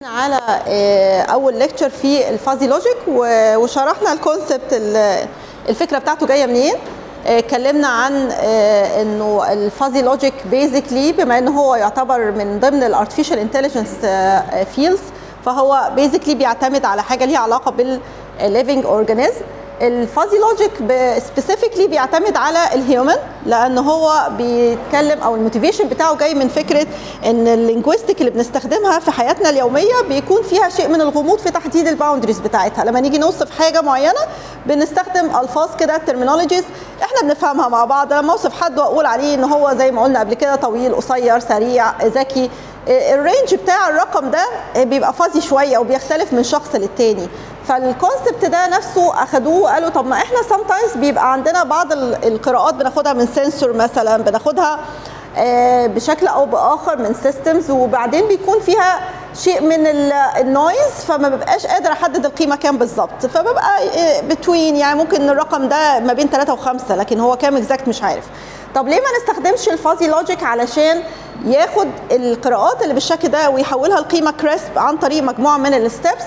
على آه، اول ليكتشر في الفازي لوجيك وشرحنا الكونسبت الفكره بتاعته جايه منين آه، اتكلمنا عن آه، انه الفازي لوجيك بيزيكلي بما ان هو يعتبر من ضمن الارتفيشال انتليجنس فيلدز فهو بيزيكلي بيعتمد على حاجه ليها علاقه بالليفنج اورجانيزم الفازي لوجيك سبيسيفيكلي بيعتمد على الهيومن لان هو بيتكلم او الموتيفيشن بتاعه جاي من فكره ان اللينجويستيك اللي بنستخدمها في حياتنا اليوميه بيكون فيها شيء من الغموض في تحديد الباوندريز بتاعتها لما نيجي نوصف حاجه معينه بنستخدم الفاظ كده ترمينولوجيز احنا بنفهمها مع بعض لما اوصف حد واقول عليه ان هو زي ما قلنا قبل كده طويل قصير سريع ذكي الرينج بتاع الرقم ده بيبقى فازي شويه وبيختلف من شخص للتاني فالكونسبت ده نفسه اخدوه وقالوا طب ما احنا سام تايمز بيبقى عندنا بعض القراءات بناخدها من سنسور مثلا بناخدها بشكل او باخر من سيستمز وبعدين بيكون فيها شيء من النويز فما ببقاش قادر احدد القيمه كام بالظبط فببقى بتوين يعني ممكن الرقم ده ما بين 3 و5 لكن هو كام اكزاكت مش عارف طب ليه ما نستخدمش الفازي لوجيك علشان ياخد القراءات اللي بالشكل ده ويحولها لقيمه كريسب عن طريق مجموعه من الستبس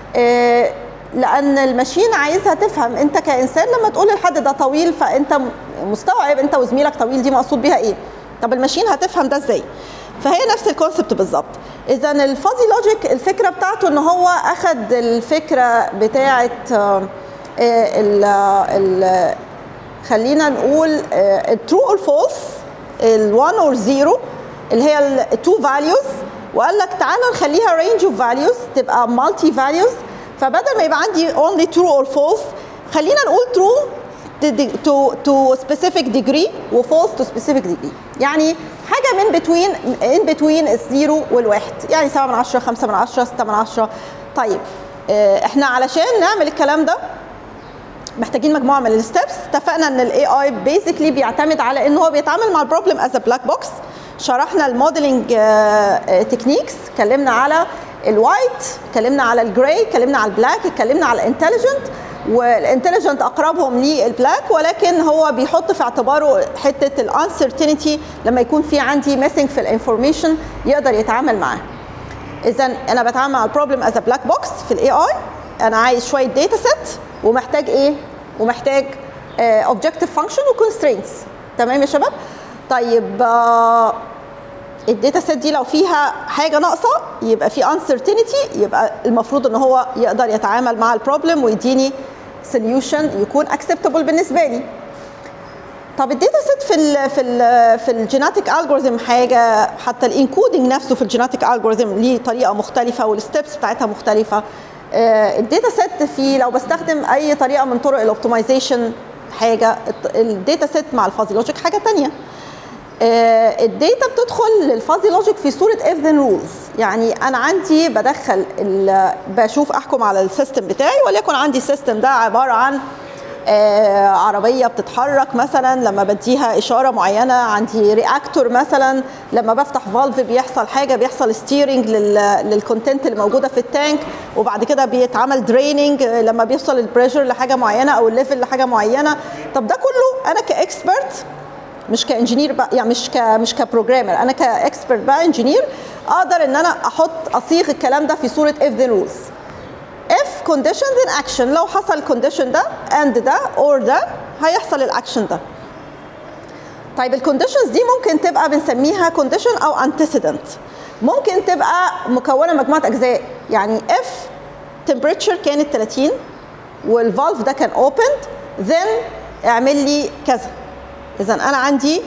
لان الماشين عايزها تفهم انت كانسان لما تقول لحد ده طويل فانت مستوعب انت وزميلك طويل دي مقصود بيها ايه طب الماشين هتفهم ده ازاي فهي نفس الكونسبت بالظبط اذا الفازي لوجيك الفكره بتاعته ان هو اخد الفكره بتاعه ال ال خلينا نقول الترو اور فولس ال1 اور 0 اللي هي التو فاليوز وقال لك تعالى نخليها رينج اوف فاليوز تبقى مالتي فاليوز فبدل ما يبقى عندي only true or false خلينا نقول true to to specific degree و false to specific degree يعني حاجه من between in between الزيرو والواحد يعني 7 من 10 5 من 10 6 من 10 طيب احنا علشان نعمل الكلام ده محتاجين مجموعه من الستبس اتفقنا ان الاي اي بيزيكلي بيعتمد على ان هو بيتعامل مع البروبلم از بلاك بوكس شرحنا الموديلنج تكنيكس اتكلمنا على الوايت اتكلمنا على الجراي اتكلمنا على البلاك اتكلمنا على الانتليجنت والانتليجنت اقربهم للبلاك ولكن هو بيحط في اعتباره حته الانسرتينتي لما يكون في عندي ميسنج في الانفورميشن يقدر يتعامل معاه اذا انا بتعامل مع البروبلم از بلاك بوكس في الاي اي انا عايز شويه داتا سيت ومحتاج ايه ومحتاج اوبجكتيف فانكشن وكونسترينتس تمام يا شباب طيب uh, الداتا سيت دي لو فيها حاجه ناقصه يبقى في انسرتينتي يبقى المفروض ان هو يقدر يتعامل مع البروبلم ويديني سوليوشن يكون اكسبتبل بالنسبه لي طب الداتا سيت في ال في ال في الجيناتيك الجوريزم حاجه حتى الانكودنج نفسه في الجيناتيك الجوريزم ليه طريقه مختلفه والستبس بتاعتها مختلفه الداتا سيت في لو بستخدم اي طريقه من طرق الاوبتمايزيشن حاجه الداتا سيت مع الفازي لوجيك حاجه ثانيه الداتا بتدخل للفازي لوجيك في صوره اف ذن رولز يعني انا عندي بدخل بشوف احكم على السيستم بتاعي وليكن عندي السيستم ده عباره عن آه عربيه بتتحرك مثلا لما بديها اشاره معينه عندي رياكتور مثلا لما بفتح فالف بيحصل حاجه بيحصل ستيرنج للكونتنت اللي موجوده في التانك وبعد كده بيتعمل دريننج لما بيوصل البريشر لحاجه معينه او الليفل لحاجه معينه طب ده كله انا كاكسبرت مش كانجينير بقى يعني مش ك مش كبروجرامر انا كاكسبرت بقى انجينير اقدر ان انا احط اصيغ الكلام ده في صوره اف ذن رولز if condition then action لو حصل الكونديشن ده and ده or ده هيحصل الاكشن ده طيب الكونديشنز دي ممكن تبقى بنسميها كونديشن او antecedent ممكن تبقى مكونه مجموعه اجزاء يعني if temperature كانت 30 والفالف ده كان opened then اعمل لي كذا اذا انا عندي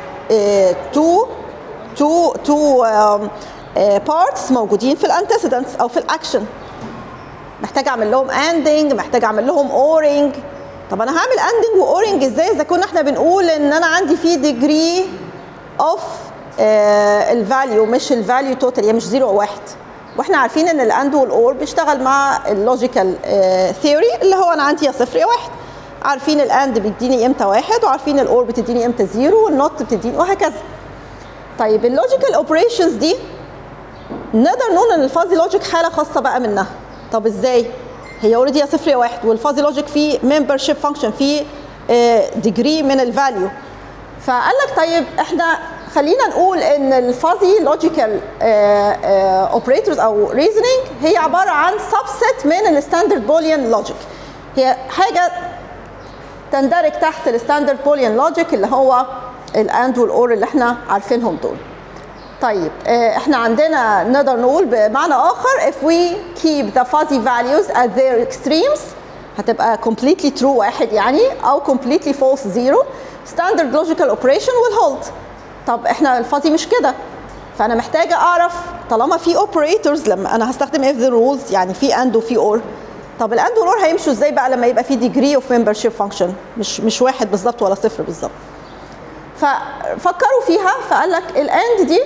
تو تو تو بارتس موجودين في الانتسيدنتس او في الاكشن محتاج اعمل لهم اندنج محتاج اعمل لهم اورنج طب انا هعمل اندنج واورنج ازاي اذا كنا احنا بنقول ان انا عندي في ديجري اوف الفاليو مش الفاليو توتال يعني مش زيرو او واحد واحنا عارفين ان الاند والاور بيشتغل مع اللوجيكال ثيوري اللي هو انا عندي يا صفر يا واحد عارفين الاند بتديني امتى واحد وعارفين الاور بتديني امتى زيرو والنوت بتديني وهكذا طيب اللوجيكال اوبريشنز دي نقدر نقول ان الفازي لوجيك حاله خاصه بقى منها طب ازاي هي اوريدي يا صفر يا واحد والفازي لوجيك فيه ممبرشيب فانكشن فيه ديجري من الفاليو فقال لك طيب احنا خلينا نقول ان الفازي لوجيكال اوبريتورز او ريزنينج هي عباره عن سبست من الستاندرد بوليان لوجيك هي حاجه تندرج تحت الستاندرد بوليان لوجيك اللي هو الاند والاور اللي احنا عارفينهم دول طيب آه، احنا عندنا نقدر نقول بمعنى اخر if we keep the fuzzy values at their extremes هتبقى completely true واحد يعني او completely false zero standard logical operation will hold طب احنا الفازي مش كده فانا محتاجه اعرف طالما في operators لما انا هستخدم if the rules يعني في and وفي or طب الاند والاور هيمشوا ازاي بقى لما يبقى في degree of membership function مش مش واحد بالظبط ولا صفر بالظبط ففكروا فيها فقال لك الاند دي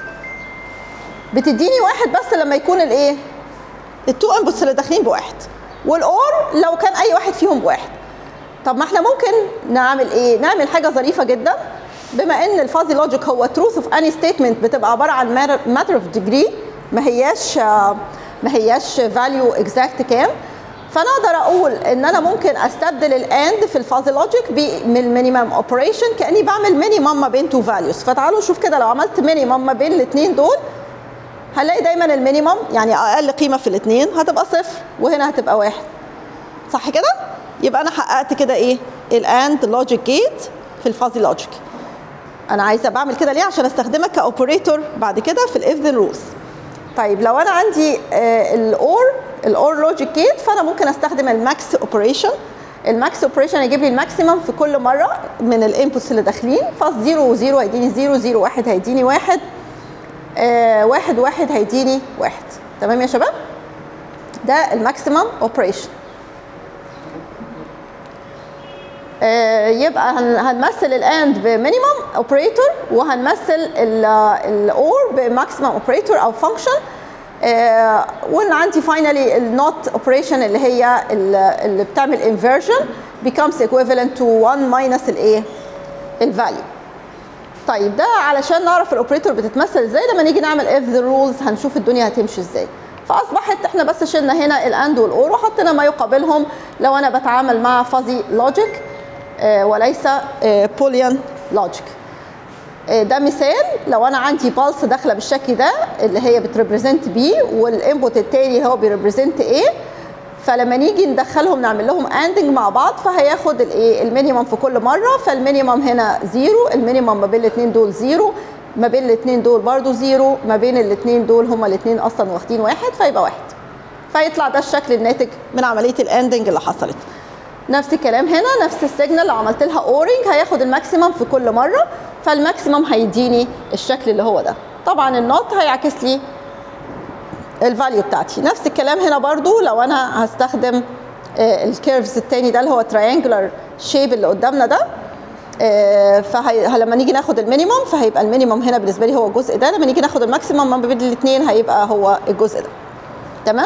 بتديني واحد بس لما يكون الايه التو انبوتس اللي داخلين بواحد والاور لو كان اي واحد فيهم بواحد طب ما احنا ممكن نعمل ايه نعمل حاجه ظريفه جدا بما ان الفازي لوجيك هو تروث اوف اني ستيتمنت بتبقى عباره عن ماتر اوف ديجري ما هياش ما هياش فاليو اكزاكت كام فانا اقدر اقول ان انا ممكن استبدل الاند في الفازي لوجيك من المينيمم اوبريشن كاني بعمل مينيمم ما بين تو فاليوز فتعالوا نشوف كده لو عملت مينيمم ما بين الاثنين دول هنلاقي دايما المينيمم يعني اقل قيمه في الاثنين هتبقى صفر وهنا هتبقى واحد صح كده يبقى انا حققت كده ايه الاند لوجيك جيت في الفازي لوجيك انا عايزه بعمل كده ليه عشان استخدمها كاوبريتور بعد كده في الاف ذن رولز طيب لو انا عندي الاور الاور لوجيك جيت فانا ممكن استخدم الماكس اوبريشن الماكس اوبريشن يجيب لي الماكسيمم في كل مره من الانبوتس اللي داخلين فاز 0 و0 هيديني 0 0 1 هيديني 1 آه واحد واحد هيديني واحد تمام يا شباب ده الماكسيمم اوبريشن آه يبقى هنمثل الاند بمينيمم اوبريتور وهنمثل الاور بماكسيمم اوبريتور او فانكشن آه وان عندي فاينلي النوت اوبريشن اللي هي اللي بتعمل انفرجن becomes equivalent to 1 minus الايه الفاليو طيب ده علشان نعرف الاوبريتور بتتمثل ازاي لما نيجي نعمل اف ذا رولز هنشوف الدنيا هتمشي ازاي فاصبحت احنا بس شلنا هنا الاند والاور وحطينا ما يقابلهم لو انا بتعامل مع فازي لوجيك آه وليس آه بوليان لوجيك آه ده مثال لو انا عندي بالس داخله بالشكل ده اللي هي بتريبريزنت بي والانبوت التاني هو بيريبريزنت ايه فلما نيجي ندخلهم نعمل لهم اندنج مع بعض فهياخد الايه المينيمم في كل مره فالمينيمم هنا زيرو المينيمم ما بين الاثنين دول زيرو ما بين الاثنين دول برضو زيرو ما بين الاثنين دول هما الاثنين اصلا واخدين واحد فيبقى واحد فيطلع ده الشكل الناتج من عمليه الاندنج اللي حصلت نفس الكلام هنا نفس السيجنال لو عملت لها اورنج هياخد الماكسيمم في كل مره فالماكسيمم هيديني الشكل اللي هو ده طبعا النوت هيعكس لي الفاليو بتاعتي نفس الكلام هنا برضو لو انا هستخدم الكيرفز التاني ده اللي هو تريانجلر شيب اللي قدامنا ده فلما نيجي ناخد المينيمم فهيبقى المينيمم هنا بالنسبه لي هو الجزء ده لما نيجي ناخد الماكسيمم ما بين الاثنين هيبقى هو الجزء ده تمام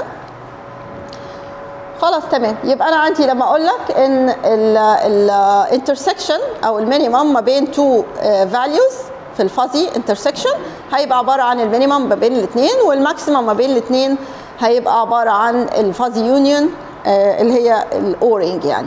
خلاص تمام يبقى انا عندي لما اقول لك ان الانترسكشن او المينيمم ما بين تو فاليوز في الفازي انترسكشن هيبقى عباره عن المينيمم ما بين الاثنين والماكسيمم ما بين الاثنين هيبقى عباره عن الفازي يونيون اللي هي الاورنج يعني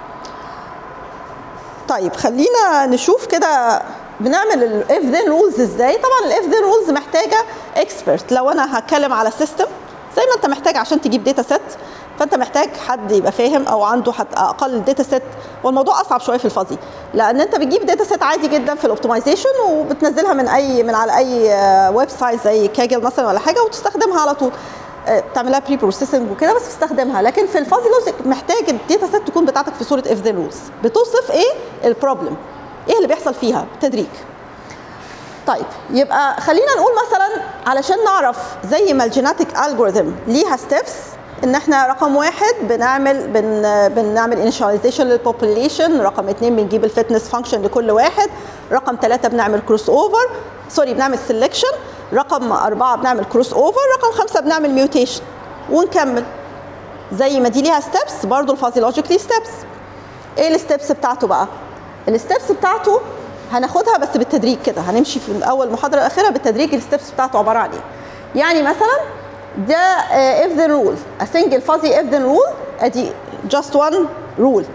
طيب خلينا نشوف كده بنعمل الاف ذن رولز ازاي طبعا الاف ذن رولز محتاجه اكسبرت لو انا هتكلم على سيستم زي ما انت محتاج عشان تجيب داتا سيت فانت محتاج حد يبقى فاهم او عنده حتى اقل داتا سيت والموضوع اصعب شويه في الفازي لان انت بتجيب داتا سيت عادي جدا في الاوبتمايزيشن وبتنزلها من اي من على اي ويب سايت زي كاجل مثلا ولا حاجه وتستخدمها على طول تعملها بري بروسيسنج وكده بس تستخدمها لكن في الفازي لوجيك محتاج الداتا سيت تكون بتاعتك في صوره اف ذن رولز بتوصف ايه البروبلم ايه اللي بيحصل فيها بالتدريج طيب يبقى خلينا نقول مثلا علشان نعرف زي ما الجيناتيك الجوريثم ليها ستيبس ان احنا رقم واحد بنعمل بن بنعمل انيشاليزيشن للبوبوليشن رقم اثنين بنجيب الفتنس فانكشن لكل واحد رقم ثلاثة بنعمل كروس اوفر سوري بنعمل سelection رقم أربعة بنعمل كروس اوفر رقم خمسة بنعمل ميوتيشن ونكمل زي ما دي ليها ستيبس برضو الفازي لوجيك ليه ستيبس ايه الستيبس بتاعته بقى الستيبس بتاعته هناخدها بس بالتدريج كده هنمشي في اول محاضره الاخيره بالتدريج الستيبس بتاعته عباره عن ايه يعني مثلا ده اف ذن رول a single fuzzy if then rule ادي just one rule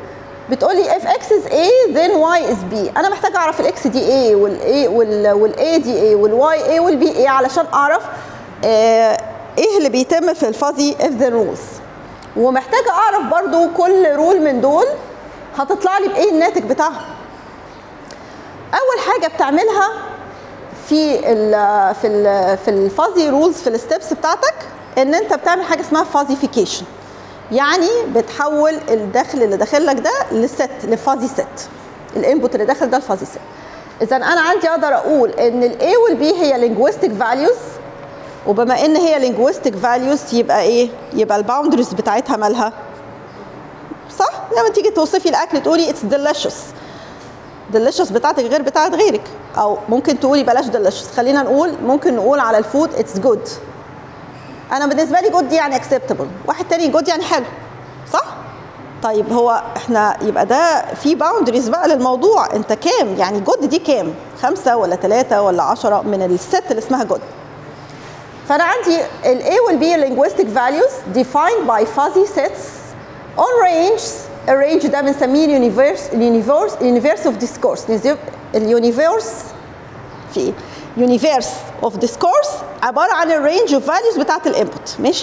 بتقول لي if x is a then y is b انا محتاجه اعرف الاكس دي a والاي والاي دي a والواي a والبي a علشان اعرف آه ايه اللي بيتم في الفازي if the rules ومحتاجه اعرف برضو كل رول من دول هتطلع لي بايه الناتج بتاعها اول حاجه بتعملها في ال في ال في الفازي رولز في الستبس بتاعتك ان انت بتعمل حاجه اسمها فازيفيكيشن يعني بتحول الداخل اللي داخل لك ده لست لفازي ست الانبوت اللي داخل ده الفازي ست اذا انا عندي اقدر اقول ان الاي والبي هي linguistic values وبما ان هي linguistic values يبقى ايه يبقى الباوندريز بتاعتها مالها صح لما تيجي توصفي الاكل تقولي اتس delicious delicious بتاعتك غير بتاعت غيرك او ممكن تقولي بلاش delicious خلينا نقول ممكن نقول على الفود اتس جود انا بالنسبه لي جود يعني acceptable واحد تاني جود يعني حلو صح طيب هو احنا يبقى ده في باوندريز بقى للموضوع انت كام يعني جود دي كام خمسة ولا ثلاثة ولا عشرة من الست اللي اسمها جود فانا عندي ال A وال B linguistic values defined by fuzzy sets on range الرينج ده بنسميه اليونيفيرس اليونيفيرس universe of discourse اليونيفيرس في ايه؟ يونيفيرس اوف ديسكورس عباره عن الرينج اوف فاليوز بتاعت الانبوت ماشي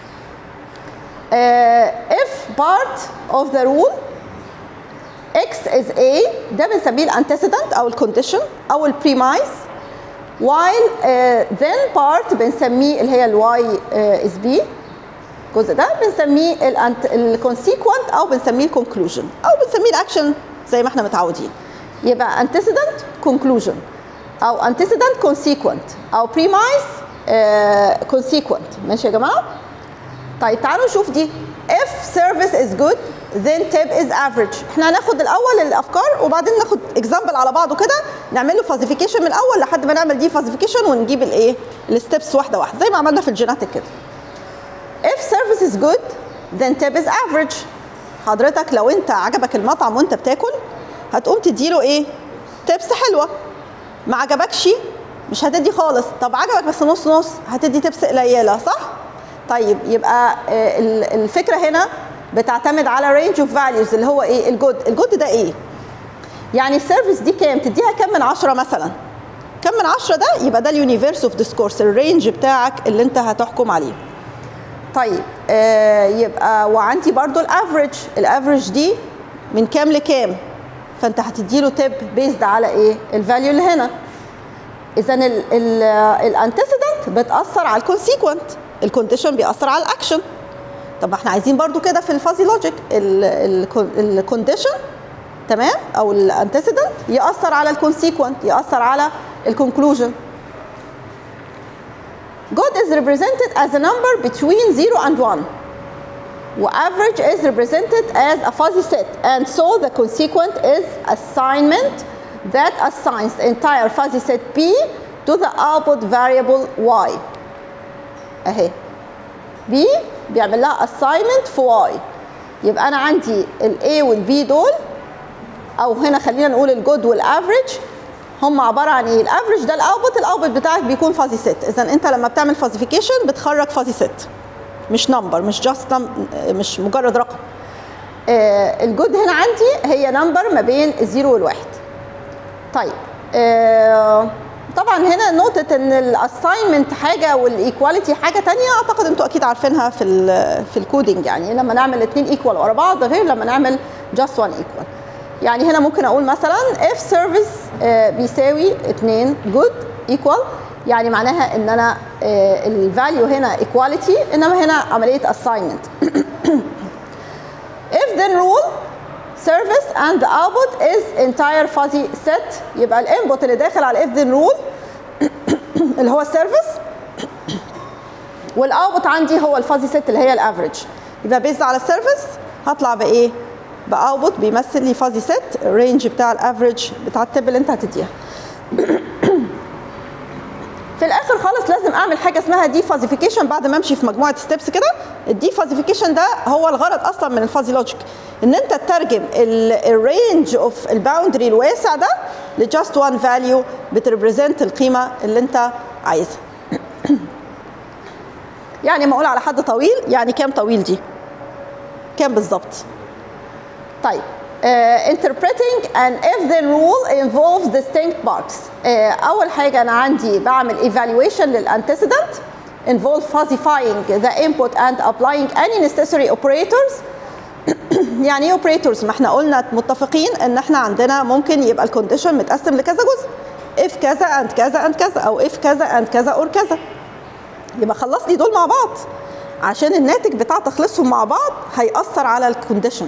uh, if part of the rule x is a ده بنسميه الانتسيدنت او الكونديشن او البريمايز while uh, then part بنسميه اللي هي الواي uh, is b الجزء ده بنسميه الكونسيكوينت او بنسميه الكونكلوجن او بنسميه الاكشن زي ما احنا متعودين يبقى antecedent conclusion او antecedent consequent او premise uh, consequent ماشي يا جماعه طيب تعالوا نشوف دي if service is good then tip is average احنا هناخد الاول الافكار وبعدين ناخد اكزامبل على بعضه كده نعمل له فازيفيكيشن من الاول لحد ما نعمل دي فازيفيكيشن ونجيب الايه الستبس واحده واحده زي ما عملنا في الجيناتيك كده if service is good then tip is average حضرتك لو انت عجبك المطعم وانت بتاكل هتقوم تديله ايه تبس حلوه ما عجبكش مش هتدي خالص طب عجبك بس نص نص هتدي تبس قليله صح طيب يبقى الفكره هنا بتعتمد على رينج اوف فاليوز اللي هو ايه الجود الجود ده ايه يعني السيرفيس دي كام تديها كام من عشرة مثلا كام من عشرة ده يبقى ده اليونيفيرس اوف ديسكورس الرينج بتاعك اللي انت هتحكم عليه طيب آه يبقى وعندي برضو الافريج الافريج دي من كام لكام فانت هتديله تيب بيزد على ايه الفاليو اللي هنا اذا الانتسيدنت بتاثر على الكونسيكوينت الكونديشن بيأثر على الاكشن طب ما احنا عايزين برضو كده في الفازي لوجيك الكونديشن تمام او الانتسيدنت يأثر على الكونسيكوينت يأثر على الكونكلوجن God is represented as a number between 0 and 1 average is represented as a fuzzy set and so the consequent is assignment that assigns the entire fuzzy set B to the output variable Y اهي B بيعمل لها assignment في Y يبقى انا عندي ال A وال B دول او هنا خلينا نقول الجود والافريج هم عباره عن ايه الافريج ده الاوتبوت الاوتبوت بتاعك بيكون فازي ست اذا انت لما بتعمل فازيفيكيشن بتخرج فازي ست مش نمبر مش جاست مش مجرد رقم آه الجود هنا عندي هي نمبر ما بين الزيرو والواحد طيب آه طبعا هنا نقطة ان الاساينمنت حاجة والايكواليتي حاجة تانية اعتقد انتوا اكيد عارفينها في ال في الكودينج يعني لما نعمل الاثنين ايكوال ورا بعض غير لما نعمل جاست وان ايكوال يعني هنا ممكن اقول مثلا if service آه بيساوي 2 good equal يعني معناها ان انا آه الفاليو هنا equality انما هنا عمليه assignment if then rule service and the output is entire fuzzy set يبقى الانبوت اللي داخل على if then rule اللي هو السيرفيس والاوتبوت عندي هو الفازي ست اللي هي الافريج يبقى بيزد على السيرفيس هطلع بايه باوتبوت بيمثل لي فازي ست الرينج بتاع الافريج بتاع التب اللي انت هتديها في الاخر خالص لازم اعمل حاجه اسمها دي فازيفيكيشن بعد ما امشي في مجموعه ستيبس كده الدي فازيفيكيشن ده هو الغرض اصلا من الفازي لوجيك ان انت تترجم الرينج اوف الباوندري الواسع ده لجاست وان فاليو بتريبريزنت القيمه اللي انت عايزها يعني ما اقول على حد طويل يعني كام طويل دي كام بالظبط طيب uh, interpreting and if the rule involves distinct parts uh, اول حاجه انا عندي بعمل evaluation للantecedent involve falsifying the input and applying any necessary operators يعني ايه operators ما احنا قلنا متفقين ان احنا عندنا ممكن يبقى الكونديشن متقسم لكذا جزء if كذا and كذا and كذا او if كذا and كذا or كذا يبقى خلص لي دول مع بعض عشان الناتج بتاع تخليصهم مع بعض هيأثر على الكونديشن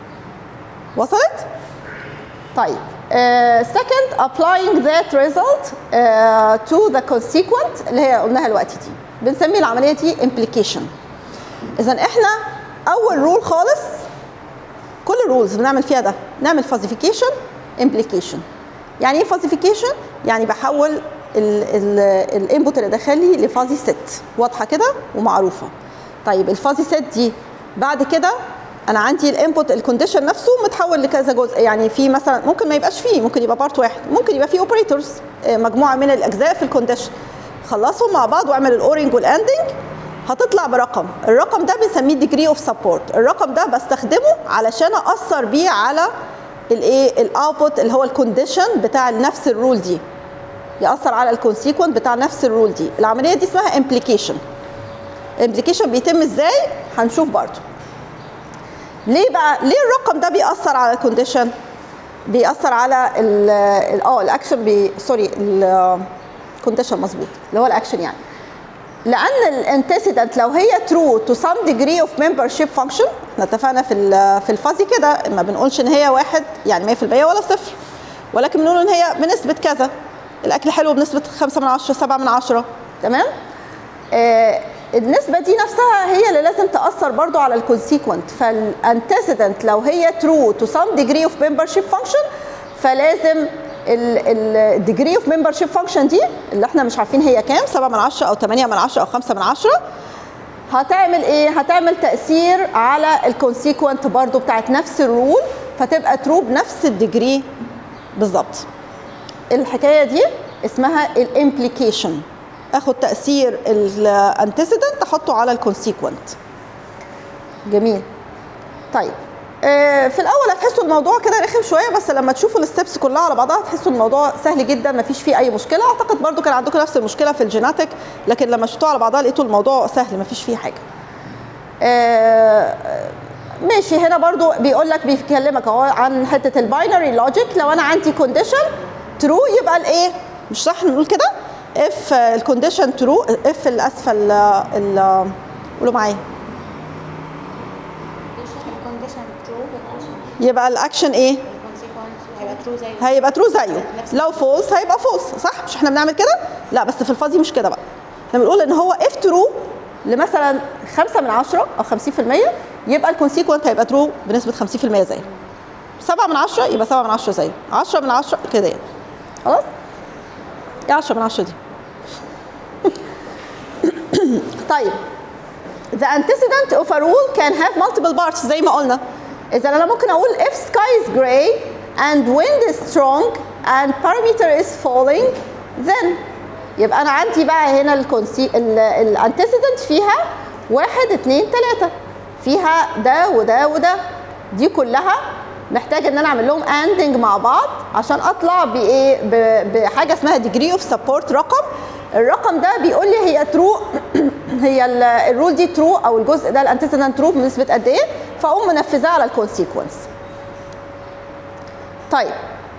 وصلت؟ طيب uh, second applying that result uh, to the consequent اللي هي قلناها دلوقتي دي بنسمي العمليه دي implication اذا احنا اول رول خالص كل الرولز بنعمل فيها ده نعمل falsification implication يعني ايه falsification يعني بحول الانبوت اللي داخل لي لفازي ست واضحه كده ومعروفه طيب الفازي ست دي بعد كده انا عندي الانبوت الكونديشن نفسه متحول لكذا جزء يعني في مثلا ممكن ما يبقاش فيه ممكن يبقى بارت واحد ممكن يبقى فيه اوبريتورز مجموعه من الاجزاء في الكونديشن خلصهم مع بعض واعمل الاورنج والاندنج هتطلع برقم الرقم ده بنسميه ديجري اوف سبورت الرقم ده بستخدمه علشان اثر بيه على الايه الاوتبوت اللي هو الكونديشن بتاع نفس الرول دي ياثر على الكونسيكونت بتاع نفس الرول دي العمليه دي اسمها امبليكيشن امبليكيشن بيتم ازاي هنشوف برضه ليه بقى ليه الرقم ده بيأثر على الكونديشن بيأثر على ال اه الاكشن بي سوري الكونديشن مظبوط اللي هو الاكشن يعني لان الانتسيدنت لو هي ترو تو سم ديجري اوف ممبرشيب فانكشن احنا اتفقنا في في الفازي كده ما بنقولش ان هي واحد يعني 100% ولا صفر ولكن بنقول ان هي بنسبه كذا الاكل حلو بنسبه 5 من 10 7 من 10 تمام آه النسبه دي نفسها هي اللي لازم تاثر برضو على الكونسيكونت فالانتسيدنت لو هي ترو تو سم ديجري اوف ممبرشيب فانكشن فلازم الديجري اوف ممبرشيب فانكشن دي اللي احنا مش عارفين هي كام 7 من 10 او 8 من 10 او 5 من 10 هتعمل ايه هتعمل تاثير على الكونسيكونت برضو بتاعت نفس الرول فتبقى ترو بنفس الديجري بالظبط الحكايه دي اسمها الامبليكيشن اخد تاثير الانتسيدنت احطه على الكونسيكونت جميل طيب آه في الاول هتحسوا الموضوع كده رخم شويه بس لما تشوفوا الستبس كلها على بعضها هتحسوا الموضوع سهل جدا ما فيش فيه اي مشكله اعتقد برضو كان عندكم نفس المشكله في الجيناتيك لكن لما شفتوها على بعضها لقيتوا الموضوع سهل ما فيش فيه حاجه آه ماشي هنا برضو بيقول لك بيكلمك اهو عن حته الباينري لوجيك لو انا عندي كونديشن ترو يبقى الايه مش صح نقول كده اف الكونديشن ترو اف الاسفل ال قولوا معايا يبقى الاكشن ايه هيبقى ترو زيه لو فولس هيبقى فولس صح مش احنا بنعمل كده لا بس في الفاضي مش كده بقى احنا بنقول ان هو اف ترو لمثلا 5 من 10 او 50% يبقى الكونسيكونت هيبقى ترو بنسبه 50% زيه 7 من 10 يبقى 7 من 10 زيه 10 من 10 كده يعني خلاص ايه 10 من 10 دي طيب the antecedent of a rule can have multiple parts زي ما قلنا اذا انا ممكن اقول if sky is gray and wind is strong and parameter is falling then يبقى انا عندي بقى هنا الكونسي الانتسيدنت فيها واحد اتنين تلاته فيها ده وده وده دي كلها محتاج ان انا اعمل لهم اندنج مع بعض عشان اطلع بايه بحاجه اسمها ديجري اوف سبورت رقم الرقم ده بيقول لي هي ترو هي الرول دي ترو او الجزء ده الانتسيدنت ترو بنسبه قد ايه فاقوم منفذاه على الكونسيكونس طيب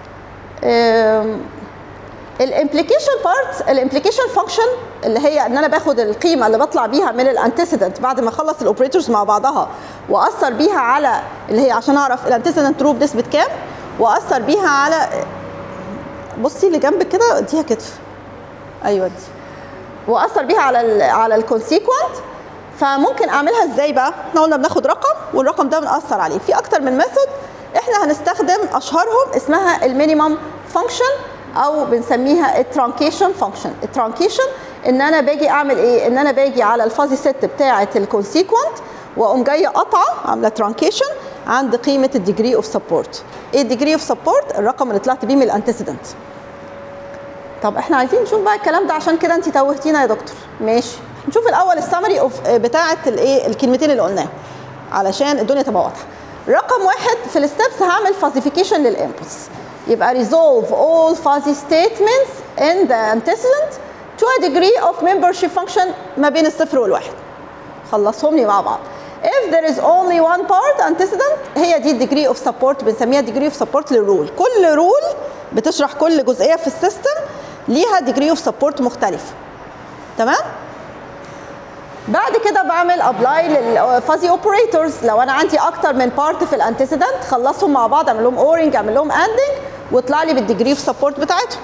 الامبليكيشن بارت الامبليكيشن فانكشن اللي هي ان انا باخد القيمه اللي بطلع بيها من الانتسيدنت بعد ما اخلص الاوبريتورز مع بعضها واثر بيها على اللي هي عشان اعرف الانتسيدنت ترو بنسبه كام واثر بيها على بصي اللي جنبك كده اديها كتف ايوه دي واثر بيها على ال على الكونسيكونت فممكن اعملها ازاي بقى؟ احنا قلنا بناخد رقم والرقم ده بنأثر عليه في اكتر من ميثود احنا هنستخدم اشهرهم اسمها المينيمم فانكشن او بنسميها الترانكيشن فانكشن الترانكيشن ان انا باجي اعمل ايه ان انا باجي على الفازي ست بتاعه الكونسيكونت واقوم جايه قطعه عامله ترانكيشن عند قيمه الديجري اوف سبورت ايه الديجري اوف سبورت الرقم اللي طلعت بيه من الانتسيدنت طب احنا عايزين نشوف بقى الكلام ده عشان كده انت توهتينا يا دكتور ماشي نشوف الاول السمري اوف بتاعه الايه الكلمتين اللي قلناها علشان الدنيا تبقى واضحه رقم واحد في الستبس هعمل فازيفيكيشن للانبوتس يبقى resolve all fuzzy statements in the antecedent to a degree of membership function ما بين الصفر والواحد خلصهم لي مع بعض if there is only one part antecedent هي دي degree of support بنسميها degree of support للرول كل رول بتشرح كل جزئيه في السيستم ليها degree of support مختلف تمام بعد كده بعمل ابلاي للفازي اوبريتورز لو انا عندي اكتر من بارت في الانتسيدنت خلصهم مع بعض اعمل لهم اورنج اعمل لهم اندنج واطلع لي بالديجري اوف سبورت بتاعتهم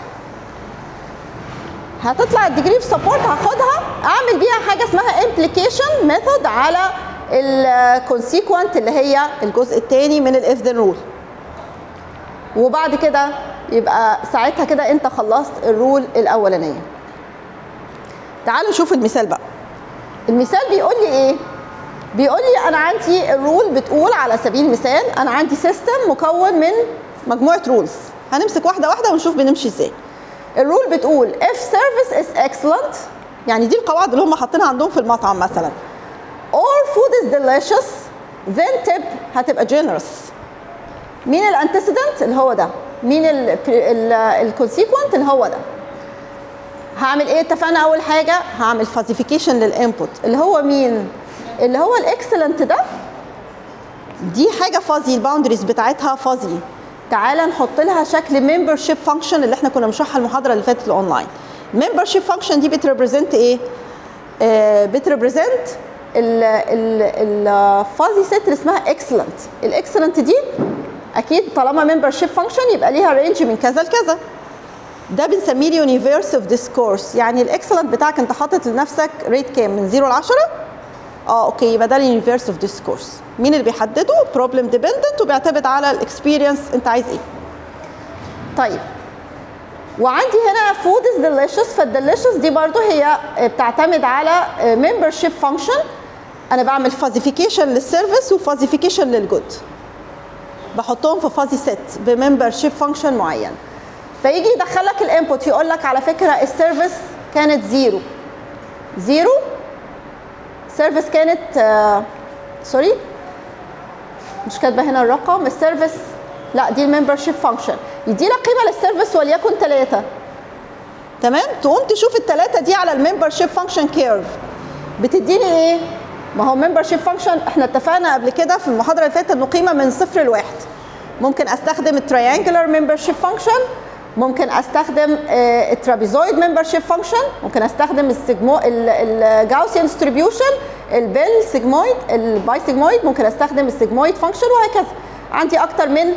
هتطلع الديجري اوف سبورت هاخدها اعمل بيها حاجه اسمها امبليكيشن ميثود على الكونسيكونت اللي هي الجزء الثاني من الاف ذن رول وبعد كده يبقى ساعتها كده انت خلصت الرول الاولانيه تعالوا نشوف المثال بقى المثال بيقول لي ايه بيقول لي انا عندي الرول بتقول على سبيل المثال انا عندي سيستم مكون من مجموعه رولز هنمسك واحده واحده ونشوف بنمشي ازاي الرول بتقول if service is excellent يعني دي القواعد اللي هم حاطينها عندهم في المطعم مثلا or food is delicious then tip هتبقى generous مين الانتسيدنت اللي هو ده مين الكونسيكونت اللي هو ده هعمل ايه اتفقنا اول حاجه هعمل فازيفيكيشن للانبوت اللي هو مين اللي هو الاكسلنت ده دي حاجه فازي الباوندريز بتاعتها فازي تعالى نحط لها شكل ممبرشيب فانكشن اللي احنا كنا بنشرحها المحاضره اللي فاتت الاونلاين ممبرشيب فانكشن دي بتريبريزنت ايه آه بتريبريزنت الفازي سيت اللي اسمها اكسلنت الاكسلنت دي اكيد طالما ممبرشيب فانكشن يبقى ليها رينج من كذا لكذا ده بنسميه اليونيفيرس اوف ديسكورس يعني الاكسلنت بتاعك انت حاطط لنفسك ريت كام من 0 ل 10 اه اوكي يبقى ده اليونيفيرس اوف ديسكورس مين اللي بيحدده بروبلم ديبندنت وبيعتمد على الاكسبيرينس انت عايز ايه طيب وعندي هنا فود از ديليشس فالديليشس دي برضو هي بتعتمد على ممبرشيب فانكشن انا بعمل فازيفيكيشن للسيرفيس وفازيفيكيشن للجود بحطهم في فازي سيت بممبرشيب فانكشن معين فيجي يدخلك الانبوت يقول لك على فكره السيرفيس كانت زيرو زيرو سيرفيس كانت آه سوري مش كاتبه هنا الرقم السيرفيس لا دي الممبرشيب فانكشن يدي لك قيمه للسيرفيس وليكن ثلاثه تمام تقوم تشوف الثلاثه دي على الممبرشيب فانكشن كيرف بتديني ايه ما هو ممبرشيب فانكشن احنا اتفقنا قبل كده في المحاضره اللي فاتت انه قيمه من صفر لواحد ممكن استخدم التريانجلر ممبرشيب فانكشن ممكن استخدم الترابيزويد ممبرشيب فانكشن ممكن استخدم السيجمو الجاوسيان ديستريبيوشن البيل سيجمويد الباي سيجمويد ممكن استخدم السيجمويد فانكشن وهكذا عندي اكتر من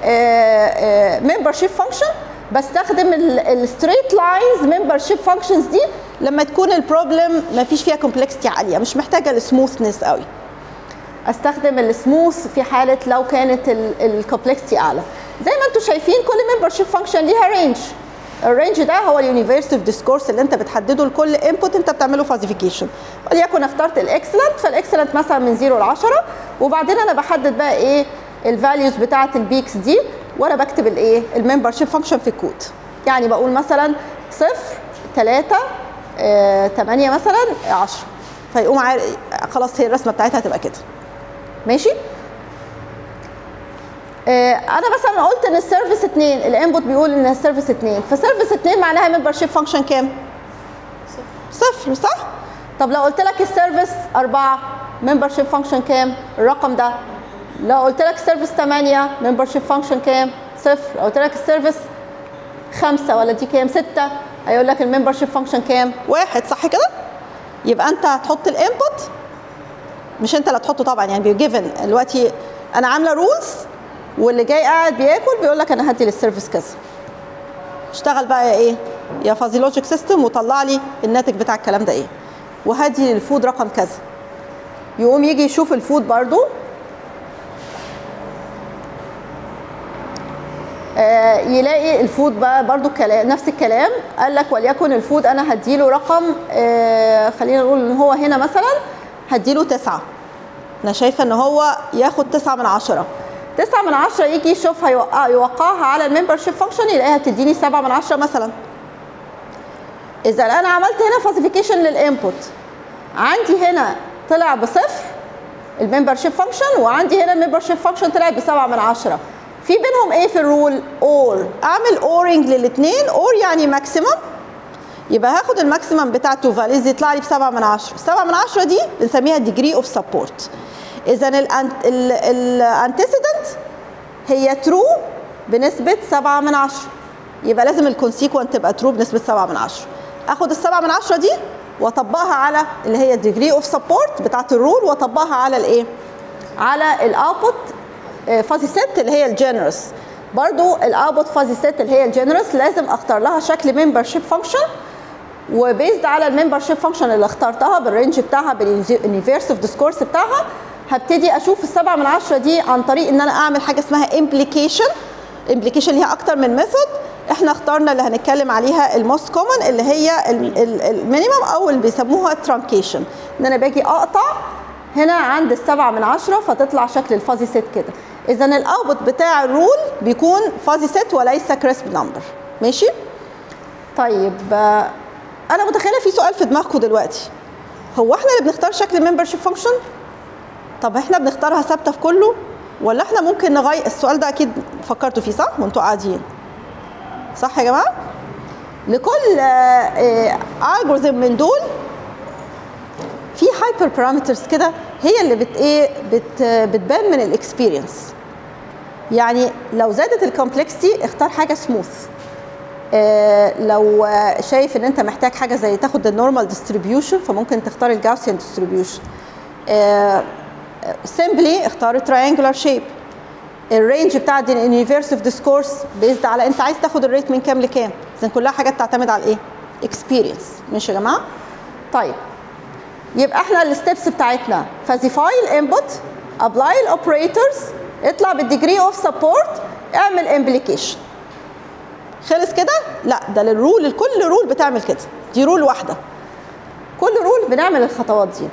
ممبرشيب فانكشن بستخدم الستريت لاينز ممبرشيب فانكشنز دي لما تكون البروبلم ما فيش فيها كومبلكسيتي عاليه مش محتاجه السموثنس قوي استخدم السموث في حاله لو كانت الكومبلكسيتي اعلى زي ما انتم شايفين كل ممبرشيب فانكشن ليها رينج الرينج ده هو اليونيفرس اوف ديسكورس اللي انت بتحدده لكل انبوت انت بتعمله فازيفيكيشن وليكن اخترت الاكسلنت فالاكسلنت مثلا من 0 ل 10 وبعدين انا بحدد بقى ايه الفاليوز بتاعه البيكس دي وانا بكتب الايه الممبرشيب فانكشن في الكود يعني بقول مثلا 0 3 8 مثلا 10 فيقوم عارف خلاص هي الرسمه بتاعتها هتبقى كده ماشي انا مثلا قلت ان السيرفيس 2 الانبوت بيقول ان السيرفيس 2 فسيرفيس 2 معناها ممبرشيب فانكشن كام صفر صح طب لو قلت لك السيرفيس 4 ممبرشيب فانكشن كام الرقم ده لو قلت لك السيرفيس 8 ممبرشيب فانكشن كام صفر لو قلت لك السيرفيس 5 ولا دي كام 6 هيقول لك الممبرشيب فانكشن كام واحد صح كده يبقى انت هتحط الانبوت مش انت اللي هتحطه طبعا يعني بيجيفن دلوقتي انا عامله رولز واللي جاي قاعد بياكل بيقول لك انا هدي للسيرفيس كذا اشتغل بقى يا ايه يا فازي لوجيك سيستم وطلع لي الناتج بتاع الكلام ده ايه وهدي للفود رقم كذا يقوم يجي يشوف الفود برضو آه يلاقي الفود بقى برضو الكلام نفس الكلام قال لك وليكن الفود انا هديله رقم آه خلينا نقول ان هو هنا مثلا هديله تسعة انا شايفه ان هو ياخد تسعة من عشرة تسعة من عشرة يجي يشوف هيوقع يوقعها على الممبرشيب فانكشن يلاقيها تديني سبعة من عشرة مثلا اذا انا عملت هنا فاسيفيكيشن للانبوت عندي هنا طلع بصفر الممبر شيب فانكشن وعندي هنا الممبر شيب فانكشن طلعت بسبعة من عشرة في بينهم ايه في الرول اور اعمل اورنج للاثنين اور يعني ماكسيمم يبقى هاخد الماكسيمم بتاع تو فاليز يطلع لي بسبعة من عشرة سبعة من عشرة دي بنسميها ديجري اوف سبورت اذا الانتسيدنت هي ترو بنسبة سبعة من عشرة يبقى لازم الكونسيكونت تبقى ترو بنسبة سبعة من عشرة اخد السبعة من عشرة دي واطبقها على اللي هي الديجري اوف سبورت بتاعت الرول واطبقها على الايه؟ على الاوتبوت فازي ست اللي هي الجنرس برضو الاوتبوت فازي ست اللي هي الجنرس لازم اختار لها شكل ممبر شيب فانكشن وبيزد على الممبر شيب فانكشن اللي اخترتها بالرينج بتاعها بالانيفيرسيف ديسكورس بتاعها هبتدي اشوف السبعة من عشرة دي عن طريق ان انا اعمل حاجه اسمها امبليكيشن امبليكيشن ليها اكتر من ميثود احنا اخترنا اللي هنتكلم عليها الموست كومن اللي هي المينيمم او اللي بيسموها ترانكيشن ان انا باجي اقطع هنا عند السبعة من عشرة فتطلع شكل الفازي ست كده اذا الاوتبوت بتاع الرول بيكون فازي ست وليس كريسب نمبر ماشي طيب آه، انا متخيله في سؤال في دماغكم دلوقتي هو احنا اللي بنختار شكل الممبرشيب فانكشن طب احنا بنختارها ثابته في كله ولا احنا ممكن نغير السؤال ده اكيد فكرتوا فيه صح وانتوا قاعدين صح يا جماعه لكل الجوريزم من دول في هايبر بارامترز كده هي اللي بت ايه بت بتبان من الاكسبيرينس يعني لو زادت الكومبلكسيتي اختار حاجه سموث آه، لو آه، شايف ان انت محتاج حاجه زي تاخد النورمال ديستريبيوشن فممكن تختار الجاوسيان ديستريبيوشن سيمبلي اختار تراينجولار شيب الرينج بتاع اليونيفرسيف ديسكورس بيزد على انت عايز تاخد الريت من كام لكام اذا كلها حاجات تعتمد على الايه اكسبيرينس ماشي يا جماعه طيب يبقى احنا الستبس بتاعتنا فازيفاي الانبوت ابلاي الاوبريتورز اطلع بالديجري اوف سبورت اعمل امبليكيشن خلص كده لا ده للرول الكل رول بتعمل كده دي رول واحده كل رول بنعمل الخطوات دي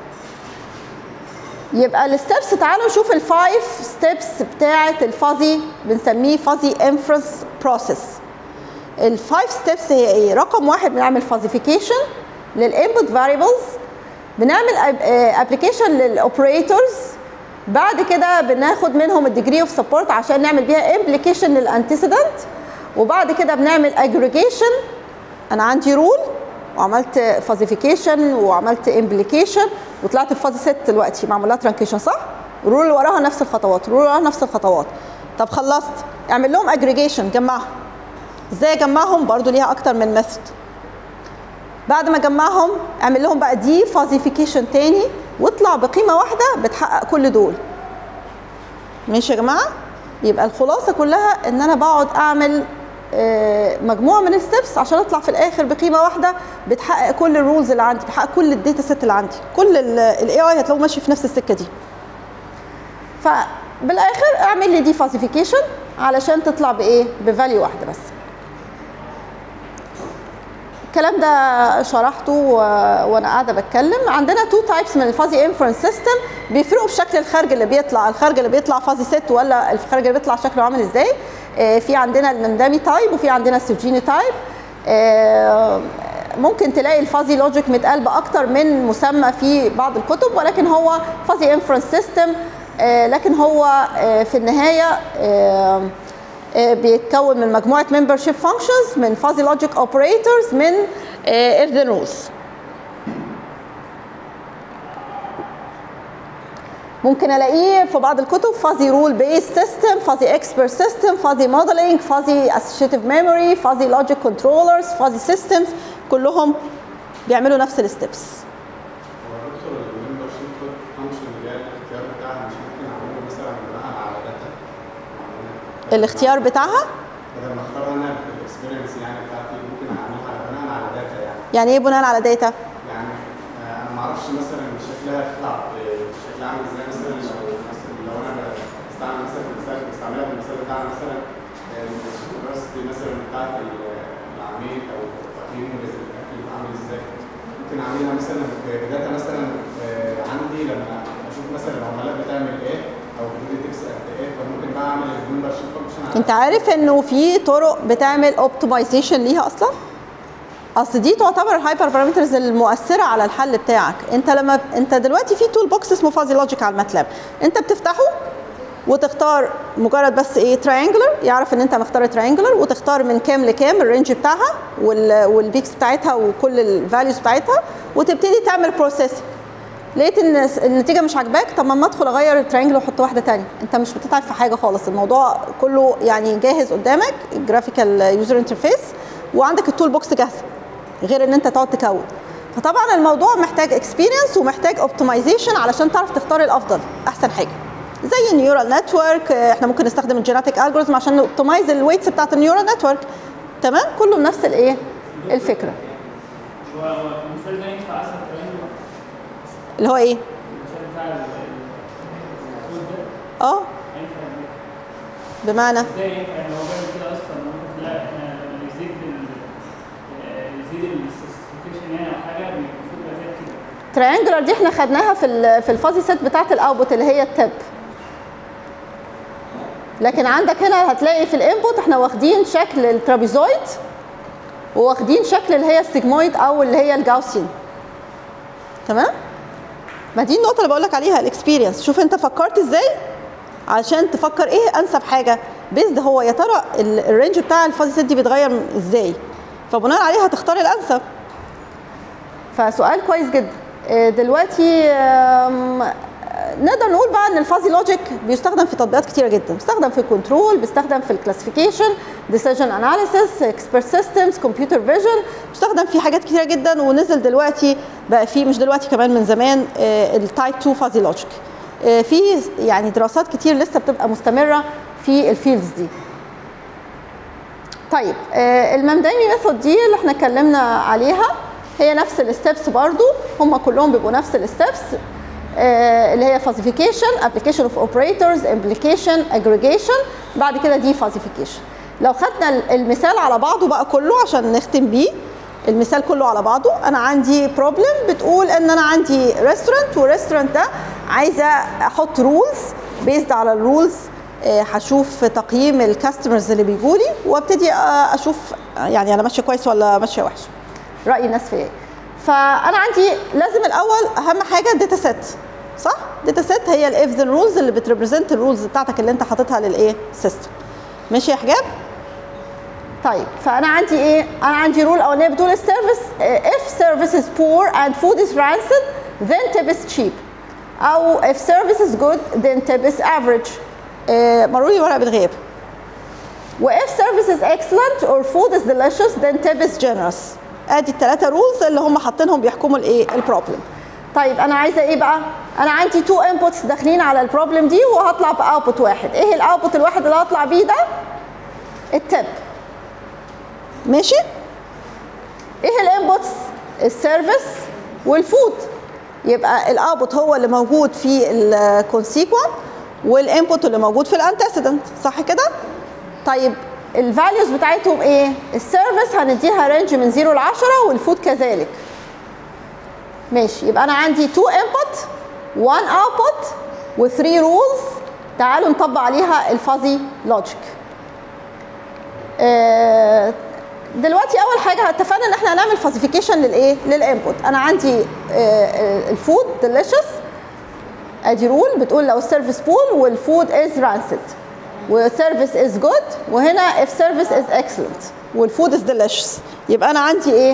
يبقى الستبس تعالوا نشوف الفايف ستيبس بتاعه الفازي بنسميه فازي انفرنس بروسيس الفايف ستيبس هي ايه رقم واحد بنعمل فازيفيكيشن للانبوت فاريبلز بنعمل ابلكيشن للاوبريتورز بعد كده بناخد منهم الديجري اوف سبورت عشان نعمل بيها امبليكيشن للانتيسيدنت وبعد كده بنعمل اجريجيشن انا عندي رول وعملت فازيفيكيشن وعملت امبليكيشن وطلعت في فازي ست دلوقتي معمول لها ترانكيشن صح؟ الرول اللي وراها نفس الخطوات الرول اللي وراها نفس الخطوات طب خلصت اعمل لهم اجريجيشن جمعهم ازاي اجمعهم برضو ليها اكتر من ميثود بعد ما اجمعهم اعمل لهم بقى دي فازيفيكيشن تاني واطلع بقيمه واحده بتحقق كل دول ماشي يا جماعه يبقى الخلاصه كلها ان انا بقعد اعمل آه، مجموعه من الستبس عشان اطلع في الاخر بقيمه واحده بتحقق كل الرولز اللي عندي بتحقق كل الداتا سيت اللي عندي كل الاي اي هتلاقوه ماشي في نفس السكه دي فبالاخر اعمل لي دي فاسيفيكيشن علشان تطلع بايه بفاليو واحده بس الكلام ده شرحته و- وانا قاعده بتكلم عندنا تو تايبس من الفازي انفرنس سيستم بيفرقوا في شكل الخارج اللي بيطلع الخارج اللي بيطلع فازي ست ولا الخارج اللي بيطلع شكله عامل ازاي آه، في عندنا المندامي تايب وفي عندنا السوجيني تايب آه، ممكن تلاقي الفازي لوجيك متقال باكتر من مسمى في بعض الكتب ولكن هو فازي انفرنس سيستم لكن هو آه، في النهايه آه، آه، بيتكون من مجموعه membership functions من fuzzy logic operators من آه، if then rules ممكن الاقيه في بعض الكتب fuzzy rule based system fuzzy expert system fuzzy modeling fuzzy associative memory fuzzy logic controllers fuzzy systems كلهم بيعملوا نفس الستبس هو دكتور الممبر شيب فانكشن اللي هي الاختيار بتاعها مش ممكن اعمله مثلا بناء على داتا الاختيار بتاعها بدل ما اختار انا بالاكسبيرينس يعني بتاعتي ممكن اعملها على بناء على داتا يعني يعني ايه بناء على داتا يعني آه، انا ما اعرفش مثلا شكلها يطلع بشكل عامل ازاي مثلا لو مثلا لو انا بستعمل مثلا في المثال بستعملها في المثال بتاعنا مثلا اليونيفرستي مثلا بتاعت ال- العميل او تقييمه للاكل عامل ازاي ممكن اعملها مثلا بداتا مثلا آه، عندي لما اشوف مثلا العملاء بتعمل ايه او بتكسب قد ايه فممكن بقى اعمل الممبر شيب فانكشن انت عارف انه في طرق بتعمل اوبتمايزيشن ليها اصلا اصل دي تعتبر الهايبر بارامترز المؤثره على الحل بتاعك انت لما انت دلوقتي في تول بوكس اسمه فازي لوجيك على الماتلاب انت بتفتحه وتختار مجرد بس ايه تراينجلر يعرف ان انت مختار تراينجلر وتختار من كام لكام الرينج بتاعها وال- والبيكس بتاعتها وكل الفاليوز بتاعتها وتبتدي تعمل بروسيس لقيت ان النتيجه مش عاجباك طب ما ادخل اغير التراينجل واحط واحده تانية انت مش بتتعب في حاجه خالص الموضوع كله يعني جاهز قدامك الجرافيكال يوزر انترفيس وعندك التول بوكس جاهزه غير ان انت تقعد تكود فطبعا الموضوع محتاج اكسبيرينس ومحتاج اوبتمايزيشن علشان تعرف تختار الافضل احسن حاجه زي النيورال نتورك احنا ممكن نستخدم الجيناتيك الجوريزم عشان نوبتمايز الويتس بتاعت النيورال نتورك تمام كله بنفس الايه الفكره هو هو المثال ده ينفع اصلا كمان اللي هو ايه المثال بتاع ال- الكود ده اه ينفع بمعنى ازاي ينفع يعني هو بيعمل كده اصلا ممكن لا احنا لما يزيد ال آه، يزيد السبيسيفيكيشن يعني او حاجه المفروض يبقى فيها كده تريانجلر دي احنا خدناها في ال في الفازي سيت بتاعت الاوتبوت اللي هي التب لكن عندك هنا هتلاقي في الانبوت احنا واخدين شكل الترابيزويد وواخدين شكل اللي هي السيجمويد او اللي هي الجاوسين تمام ما دي النقطه اللي بقول لك عليها الاكسبيرينس شوف انت فكرت ازاي عشان تفكر ايه انسب حاجه بيزد هو يا ترى ال- الرينج بتاع الفازي سيت دي بيتغير ازاي فبناء عليها هتختار الانسب فسؤال كويس جدا آه، دلوقتي آم، آه، نقدر نقول بقى ان الفازي لوجيك بيستخدم في تطبيقات كتيره جدا بيستخدم في الكنترول بيستخدم في الكلاسيفيكيشن ديسيجن اناليسيس اكسبرت سيستمز كمبيوتر فيجن بيستخدم في حاجات كتيره جدا ونزل دلوقتي بقى في مش دلوقتي كمان من زمان التايب 2 فازي لوجيك في يعني دراسات كتير لسه بتبقى مستمره في الفيلدز دي طيب آه، الممداني ميثود دي اللي احنا اتكلمنا عليها هي نفس الستبس برضو هم كلهم بيبقوا نفس الستبس اللي هي فازيفيكيشن ابلكيشن اوف اوبريتورز امبليكيشن اجريجيشن بعد كده دي فازيفيكيشن لو خدنا ال- المثال على بعضه بقى كله عشان نختم بيه المثال كله على بعضه انا عندي بروبلم بتقول ان انا عندي ريستورانت والريستورانت ده عايزه احط رولز بيزد على الرولز آه، هشوف تقييم الكاستمرز اللي بيجوا لي وابتدي آه، اشوف آه، يعني انا ماشيه كويس ولا ماشيه وحش راي الناس فيا إيه. فانا عندي لازم الاول اهم حاجه الداتا سيت صح داتا سيت هي الاف ذن رولز اللي بتريبريزنت الرولز بتاعتك اللي انت حاططها للايه سيستم ماشي يا حجاب طيب فانا عندي ايه انا عندي رول اولانيه بتقول السيرفيس if service is poor and food is rancid then tip is cheap او if service is good then tip is average آه، مروا لي ورقه بالغياب و if service is excellent or food is delicious then tip is generous ادي الثلاثه رولز اللي هم حاطينهم بيحكموا الايه البروبلم طيب انا عايزه ايه بقى انا عندي تو انبوتس داخلين على البروبلم دي وهطلع باوتبوت واحد ايه الاوتبوت الواحد اللي هطلع بيه ده التب ماشي ايه الانبوتس السيرفيس والفود يبقى الاوتبوت هو اللي موجود في الكونسيكوانت والانبوت اللي موجود في الانتسيدنت صح كده طيب الفاليوز بتاعتهم ايه السيرفيس هنديها رينج من 0 ل 10 والفود كذلك ماشي يبقى انا عندي 2 انبوت 1 اوتبوت و3 رولز تعالوا نطبق عليها الفازي لوجيك آه، دلوقتي اول حاجه اتفقنا ان احنا هنعمل فازيفيكيشن للايه للانبوت انا عندي آه، آه، الفود ديليشس ادي رول بتقول لو السيرفيس بول والفود از رانسد والسيرفيس از جود وهنا if service is excellent والفود از delicious يبقى انا عندي ايه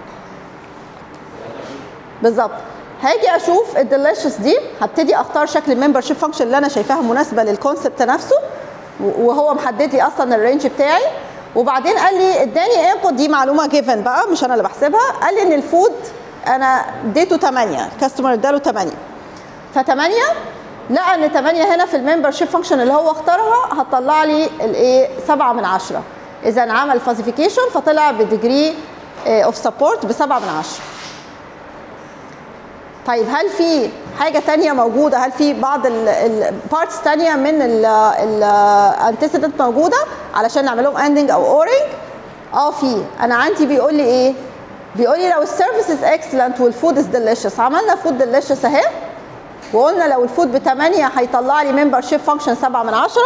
بالظبط هاجي اشوف الديليشس دي هبتدي اختار شكل الممبر شيب فانكشن اللي انا شايفاها مناسبه للكونسبت نفسه وهو محدد لي اصلا الرينج بتاعي وبعدين قال لي اداني انبوت دي معلومه جيفن بقى مش انا اللي بحسبها قال لي ان الفود انا اديته 8 الكاستمر اداله 8 ف8 لقى ان 8 هنا في الممبر شيب فانكشن اللي هو اختارها هتطلع لي الايه 7 من 10 اذا عمل فازيفيكيشن فطلع بديجري اوف سبورت ب 7 من 10 طيب هل في حاجه تانية موجوده هل في بعض البارتس تانية من الانتسيدنت موجوده علشان نعمل لهم اندنج او اورنج اه في انا عندي بيقول لي ايه بيقول لي لو السيرفيس از اكسلنت والفود از ديليشس عملنا فود ديليشس اهي وقلنا لو الفود ب 8 هيطلع لي ممبر شيب فانكشن 7 من 10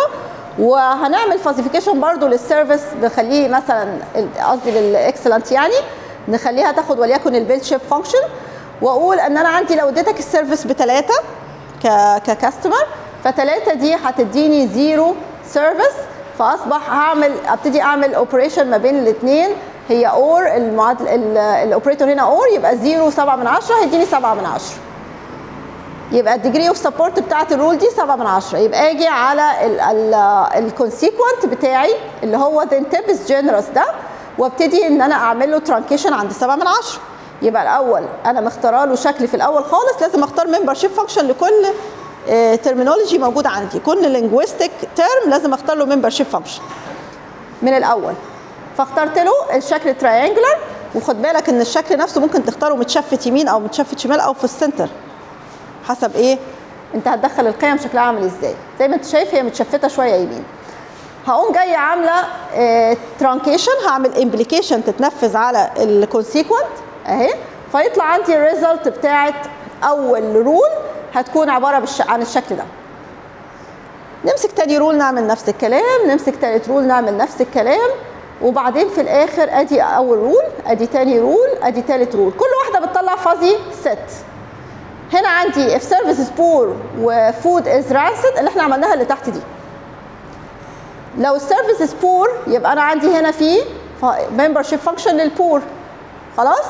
وهنعمل فازيفيكيشن برضو للسيرفيس بنخليه مثلا ال- قصدي للاكسلنت يعني نخليها تاخد وليكن البيل شيب فانكشن واقول ان انا عندي لو اديتك السيرفيس بثلاثه ككاستمر فثلاثه دي هتديني زيرو سيرفيس فاصبح هعمل ابتدي اعمل اوبريشن ما بين الاثنين هي اور المعادل الاوبريتور هنا اور يبقى 0 7 من 10 هيديني 7 من 10 يبقى الديجري اوف سبورت بتاعت الرول دي 7 من 10 يبقى اجي على الكونسيكونت بتاعي اللي هو ذا انتبس جنرس ده وابتدي ان انا اعمل له ترانكيشن عند 7 من 10 يبقى الاول انا مختاره له شكل في الاول خالص لازم اختار ممبر شيب فانكشن لكل ترمينولوجي موجود عندي كل لينجويستيك تيرم لازم اختار له ممبر شيب فانكشن من الاول فاخترت له الشكل تراينجلر وخد بالك ان الشكل نفسه ممكن تختاره متشفت يمين او متشفت شمال او في السنتر حسب ايه انت هتدخل القيم شكلها عامل ازاي زي ما انت شايف هي متشفته شويه يمين هقوم جايه عامله اه ترانكيشن هعمل امبليكيشن تتنفذ على الكونسيكونت اهي فيطلع عندي الريزلت بتاعت اول رول هتكون عباره بالش... عن الشكل ده نمسك تاني رول نعمل نفس الكلام نمسك تالت رول نعمل نفس الكلام وبعدين في الاخر ادي اول رول ادي تاني رول ادي تالت رول كل واحده بتطلع فازي ست هنا عندي if service is poor وفود is rancid اللي احنا عملناها اللي تحت دي لو السيرفيس is poor يبقى انا عندي هنا في membership function للبور خلاص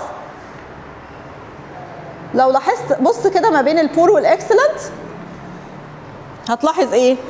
لو لاحظت بص كده ما بين البور والاكسلنت هتلاحظ ايه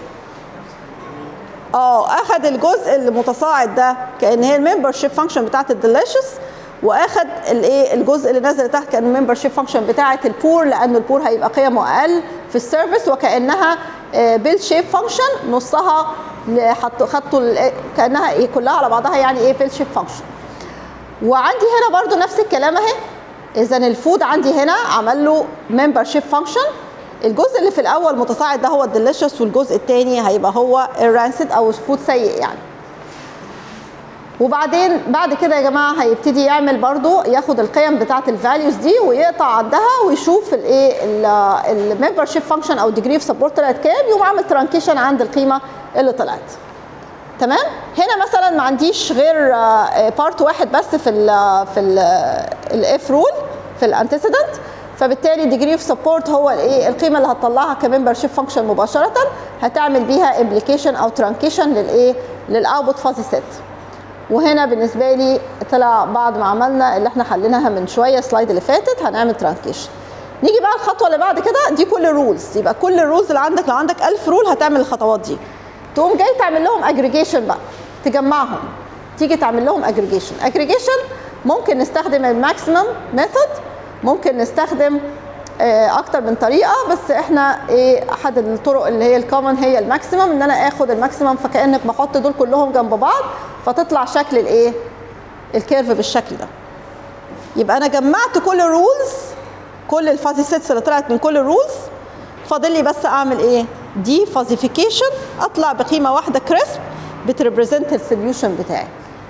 اه اخد الجزء المتصاعد ده كان هي الممبر شيب فانكشن بتاعت الديليشس واخد الايه الجزء اللي نازل تحت كان الممبر شيب فانكشن بتاعت البور لان البور هيبقى قيمه اقل في السيرفيس وكانها بيل شيب فانكشن نصها حطوا خدتوا كانها ايه كلها على بعضها يعني ايه بيل شيب فانكشن وعندي هنا برضو نفس الكلام اهي اذا الفود عندي هنا عمل له ممبر شيب فانكشن الجزء اللي في الاول متصاعد ده هو الديليشس والجزء الثاني هيبقى هو الرانسد او فود سيء يعني وبعدين بعد كده يا جماعه هيبتدي يعمل برضو ياخد القيم بتاعه الفاليوز دي ويقطع عندها ويشوف الايه الممبر شيب فانكشن او ديجري اوف سبورت طلعت كام يقوم عامل ترانكيشن عند القيمه اللي طلعت تمام هنا مثلا ما عنديش غير بارت واحد بس في ال في الاف رول في الانتسيدنت فبالتالي ديجري اوف سبورت هو الايه القيمه اللي هتطلعها كممبر شيب فانكشن مباشره هتعمل بيها امبليكيشن او ترانكيشن للايه للاوتبوت فازي سيت وهنا بالنسبه لي طلع بعد ما عملنا اللي احنا حليناها من شويه السلايد اللي فاتت هنعمل ترانكيشن نيجي بقى الخطوه اللي بعد كده دي كل الرولز يبقى كل الرولز اللي عندك لو عندك 1000 رول هتعمل الخطوات دي تقوم جاي تعمل لهم اجريجيشن بقى تجمعهم تيجي تعمل لهم اجريجيشن اجريجيشن ممكن نستخدم الماكسيمم ميثود ممكن نستخدم اكتر من طريقه بس احنا ايه احد الطرق اللي هي الكومن هي الماكسيمم ان انا اخد الماكسيمم فكانك بحط دول كلهم جنب بعض فتطلع شكل الايه الكيرف بالشكل ده يبقى انا جمعت كل الرولز كل الفازي سيتس اللي طلعت من كل الرولز فاضل لي بس اعمل ايه دي فازيفيكيشن اطلع بقيمه واحده كريسب بتريبريزنت السوليوشن بتاعي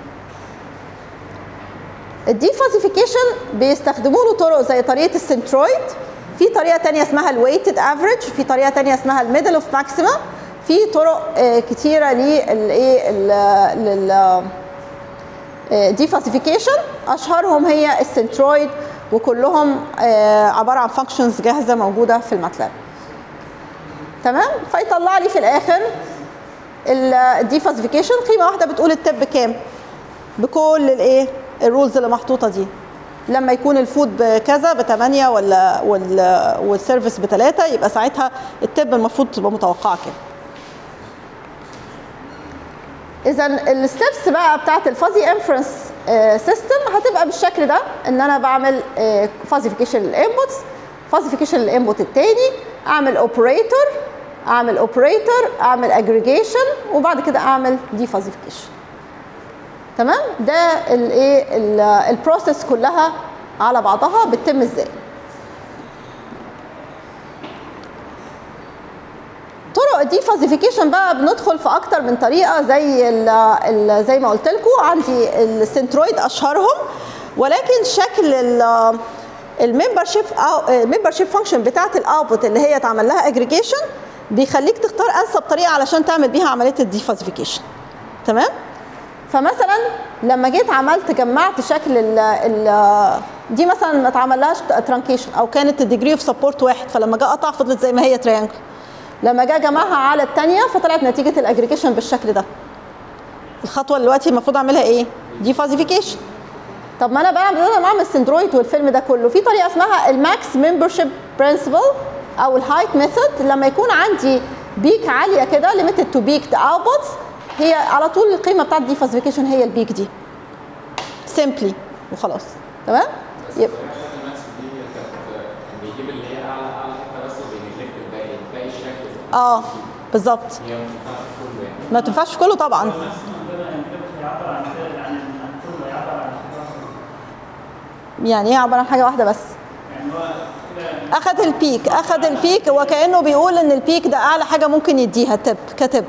الديفازيفيكيشن بيستخدموا له طرق زي طريقه السنترويد في طريقه تانية اسمها الويتد افريج في طريقه تانية اسمها الميدل اوف ماكسيما في طرق كتيره للايه لل ديفازيفيكيشن اشهرهم هي السنترويد وكلهم عباره عن فانكشنز جاهزه موجوده في الماتلاب تمام فيطلع لي في الاخر الديفازيفيكيشن قيمه واحده بتقول التب بكام بكل الايه الرولز اللي محطوطه دي لما يكون الفود بكذا بثمانية ولا والسيرفيس بثلاثة يبقى ساعتها التب المفروض تبقى متوقعة كده. إذا الستبس بقى بتاعت الفازي انفرنس سيستم هتبقى بالشكل ده إن أنا بعمل فازيفيكيشن للانبوتس فازيفيكيشن للانبوت التاني أعمل اوبريتور أعمل اوبريتور أعمل اجريجيشن وبعد كده أعمل دي فازيفيكيشن. تمام ده الايه البروسيس كلها على بعضها بتتم ازاي طرق الديفازيفيكيشن بقى بندخل في اكتر من طريقه زي ال ال زي ما قلت لكم عندي السنترويد اشهرهم ولكن شكل الممبر شيب الممبر شيب فانكشن بتاعه الاوتبوت اللي هي اتعمل لها اجريجيشن بيخليك تختار انسب طريقه علشان تعمل بيها عمليه الديفازيفيكيشن تمام فمثلا لما جيت عملت جمعت شكل ال ال دي مثلا ما اتعملهاش ترانكيشن او كانت الديجري اوف سبورت واحد فلما جه قطع فضلت زي ما هي تريانجل لما جه جمعها على الثانيه فطلعت نتيجه الاجريجيشن بالشكل ده الخطوه اللي دلوقتي المفروض اعملها ايه دي فازيفيكيشن طب ما انا بقى بدل ما اعمل سندرويد والفيلم ده كله في طريقه اسمها الماكس ممبرشيب برنسبل او الهايت ميثود لما يكون عندي بيك عاليه كده ليميتد تو بيك اوتبوتس هي على طول القيمه بتاعت دي فازيفيكيشن هي البيك دي سيمبلي وخلاص تمام يبقى الماكس دي كانت بيجيب اللي هي اعلى اعلى حته بس وبينجلكت الباقي باقي الشكل اه بالظبط هي ما بتنفعش كله يعني ما تنفعش في كله طبعا الماكسيمم ده يعني كده مش هيعبر عن كده عن عن كله هيعبر عن حاجه واحده يعني ايه عباره عن حاجه واحده بس يعني هو كده اخذ البيك اخذ البيك وكانه بيقول ان البيك ده اعلى حاجه ممكن يديها تب كتب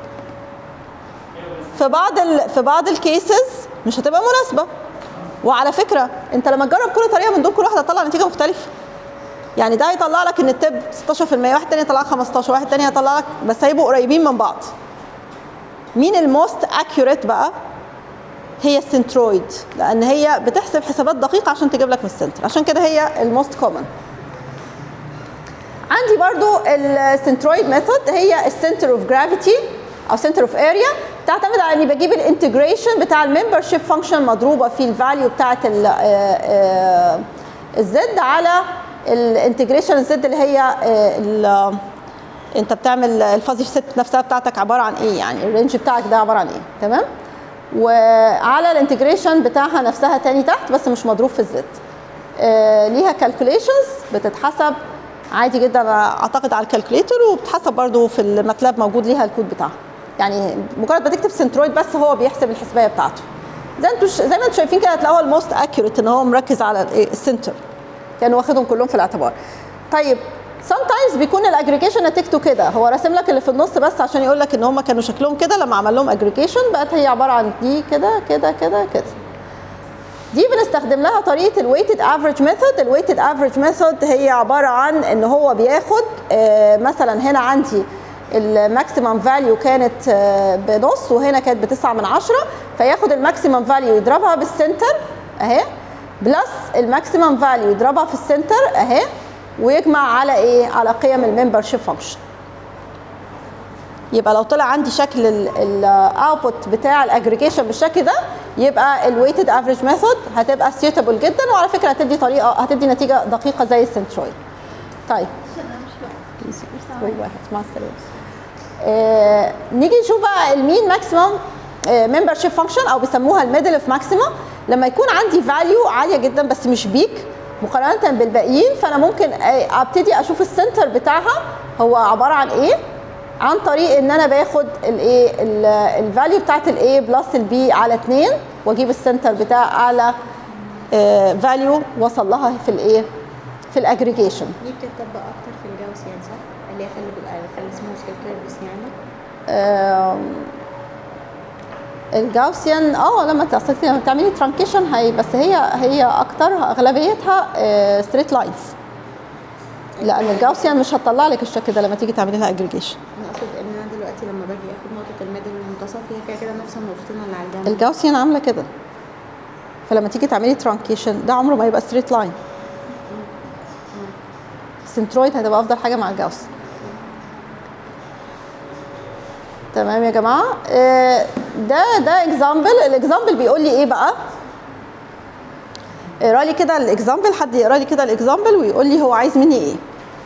في بعض ال... في بعض الكيسز مش هتبقى مناسبه وعلى فكره انت لما تجرب كل طريقه من دول كل واحده هتطلع نتيجه مختلفه يعني ده هيطلع لك ان التب 16% واحد تاني يطلع لك 15 واحد تاني هيطلع لك بس هيبقوا قريبين من بعض مين الموست اكيوريت بقى هي السنترويد لان هي بتحسب حسابات دقيقه عشان تجيب لك من السنتر عشان كده هي الموست كومن عندي برضو السنترويد ميثود هي السنتر اوف جرافيتي او سنتر اوف اريا تعتمد على اني بجيب الانتجريشن بتاع الممبرشيب فانكشن مضروبه في الفاليو بتاعه الزد على الانتجريشن الزد اللي هي آه، ال- انت بتعمل الفازي ست نفسها بتاعتك عباره عن ايه يعني الرينج بتاعك ده عباره عن ايه تمام وعلى الانتجريشن بتاعها نفسها تاني تحت بس مش مضروب في الزد آه، ليها كالكوليشنز بتتحسب عادي جدا اعتقد على الكالكوليتر وبتحسب برضو في الماتلاب موجود ليها الكود بتاعها يعني مجرد ما تكتب سنترويد بس هو بيحسب الحسبايه بتاعته زي انتوا زي ما انتم شايفين كده هتلاقوها الموست اكيوريت ان هو مركز على الإيه؟ السنتر كان واخدهم كلهم في الاعتبار طيب sometimes بيكون الاجريجيشن نتيجته كده هو راسم لك اللي في النص بس عشان يقول لك ان هم كانوا شكلهم كده لما عمل لهم اجريجيشن بقت هي عباره عن دي كده كده كده كده دي بنستخدم لها طريقه الويتد افريج ميثود الويتد افريج ميثود هي عباره عن ان هو بياخد آه، مثلا هنا عندي الماكسيمم فاليو كانت آه، بنص وهنا كانت بتسعة من عشرة فياخد الماكسيمم فاليو يضربها بالسنتر اهي بلس الماكسيمم فاليو يضربها في السنتر اهي ويجمع على ايه على قيم الممبرشيب فانكشن يبقى لو طلع عندي شكل الاوتبوت بتاع الاجريجيشن بالشكل ده يبقى الويتد افريج ميثود هتبقى سيوتابل جدا وعلى فكره هتدي طريقه هتدي نتيجه دقيقه زي السنترويد طيب كل واحد مع السلامه آه نيجي نشوف بقى المين ماكسيمم ممبرشيب فانكشن او بيسموها الميدل اوف ماكسيمم لما يكون عندي فاليو عاليه جدا بس مش بيك مقارنه بالباقيين فانا ممكن آه، ابتدي اشوف السنتر بتاعها هو عباره عن ايه عن طريق ان انا باخد الايه الفاليو بتاعت الاي بلس البي على 2 واجيب السنتر بتاع اعلى فاليو وصل لها في الايه في الاجريجيشن دي بتطبق اكتر في الجاوسيان صح؟ اللي هي خلي بال- خلي اسمه سكيل بس يعني آم، الجاوسيان اه لما تصل لما تعملي ترانكيشن هي بس هي هي اكتر اغلبيتها ستريت لاينز لان الجاوسيان مش هتطلع لك الشكل ده لما تيجي تعملي لها اجريجيشن انا اقصد ان انا دلوقتي لما باجي اخد نقطه الميدل المنتصف هي كده كده نفس النقطتين اللي على الجنب الجاوسيان عامله كده فلما تيجي تعملي ترانكيشن ده عمره ما يبقى ستريت لاين السنترويد هتبقى افضل حاجه مع الجاوس تمام يا جماعه آه، ده ده اكزامبل الاكزامبل بيقول لي ايه بقى اقرا لي كده الاكزامبل حد يقرا لي كده الاكزامبل ويقول لي هو عايز مني ايه